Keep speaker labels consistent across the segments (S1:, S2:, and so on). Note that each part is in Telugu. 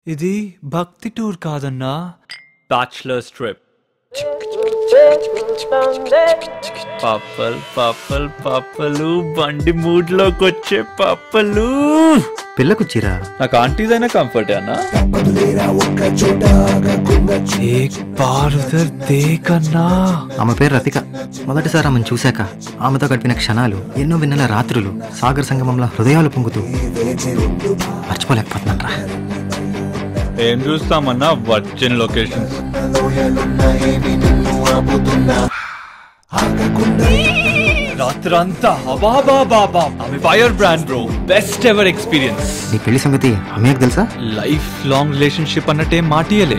S1: ఇది భక్తి టూర్ కాదన్నా బ్యాచులర్స్ ట్రిప్ పప్పల్ పప్పల్ పప్పలు బండి మూడ్ లోకి వచ్చే పప్పలు
S2: పిల్లకు చీరా
S1: నాకు ఆంటీస్ అయినా కంఫర్ట్ అన్నా ఏక్ బార్ ఉధర్ దేక్ అన్నా
S2: ఆమె పేరు రతిక మొదటిసారి ఆమెను చూశాక ఆమెతో గడిపిన క్షణాలు ఎన్నో విన్నెల రాత్రులు సాగర్ సంగమంలో హృదయాలు పొంగుతూ మర్చిపోలేకపోతున్నారా
S1: ఏం చూస్తామన్నా వర్జిన్ లొకేషన్స్ రాత్రంతా అబాబా బాబా ఆమె fire brand bro best ever experience
S2: నీ పెళ్లి సంగతి అమ్మయ్యకు తెలుసా
S1: లైఫ్ లాంగ్ రిలేషన్షిప్ అన్నట్టే మాటియలే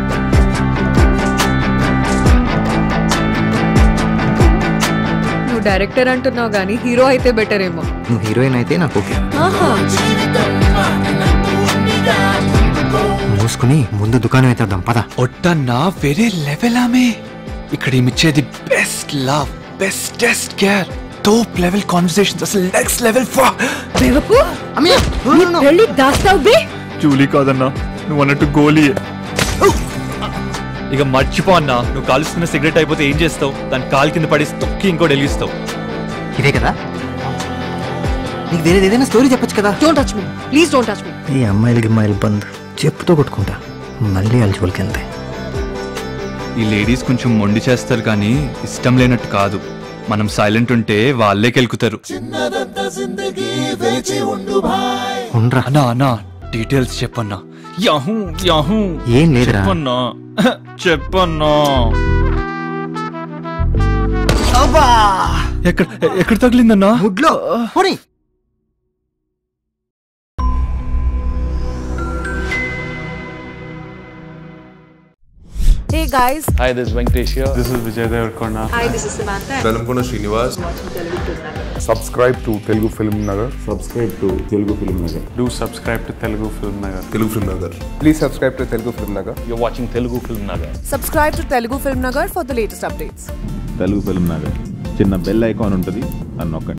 S3: నువ్వు డైరెక్టర్ అంటున్నావు కానీ హీరో అయితే బెటర్ ఏమో
S2: నువ్వు హీరోయిన్ అయితే నాకు ఓకే
S3: ఆహా
S2: మూసుకుని ముందు దుకాణం ఎత్తేద్దాం పద
S1: ఒట్టన్నా వేరే లెవెల్ ఆమె ఇక్కడ ఏమిచ్చేది best love bestest care top level conversations అసలు నెక్స్ట్ లెవెల్ ఫా
S3: దేవకు నీ పెళ్లి దాస్తావు బే
S1: జూలీ కాదన్నా నువ్వు అన్నట్టు గోలీ ఇక మర్చిపో అన్నా నువ్వు కాలుస్తున్న సిగరెట్ అయిపోతే ఏం చేస్తావు దాని కాలు కింద పడేసి తొక్కి ఇంకోటి వెలిగిస్తావు
S2: ఇదే కదా నీకు వేరేది ఏదైనా స్టోరీ చెప్పొచ్చు కదా
S3: don't touch me please don't touch me
S2: ఈ అమ్మాయిలకి అమ్మాయిలు బంద్ చెప్పుతో కొట్టుకుంటా మళ్ళీ అలచుకోలికి వెళ్తాయి
S1: ఈ లేడీస్ కొంచెం మొండి చేస్తారు కానీ ఇష్టం లేనట్టు కాదు మనం సైలెంట్ ఉంటే వాళ్ళే కెలుకుతారు
S2: ఉండరా
S1: అన్నా అన్నా డీటెయిల్స్ చెప్పన్నా యాహూ యాహూ
S2: ఏం లేదురా
S1: చెప్పన్నా చెప్పన్నా ఎక్కడ ఎక్కడ తగిలిందన్నా
S2: గుడ్లో పోనీ.
S3: Hey guys
S4: Hi, this is Venkatesh here.
S5: This is Vijay Devarkonda.
S3: Hi this is Samantha
S6: Velankonda Srinivas
S7: subscribe to Telugu Film Nagar.
S8: subscribe to Telugu Film Nagar.
S5: Do subscribe to Telugu Film Nagar.
S6: Telugu film Nagar
S7: Please subscribe to Telugu Film Nagar.
S4: You're watching Telugu Film Nagar.
S3: Subscribe to Telugu film Nagar for the latest updates
S8: Telugu film Nagar చిన్న బెల్ ఐకాన్ ఉంటుంది అని నొక్కండి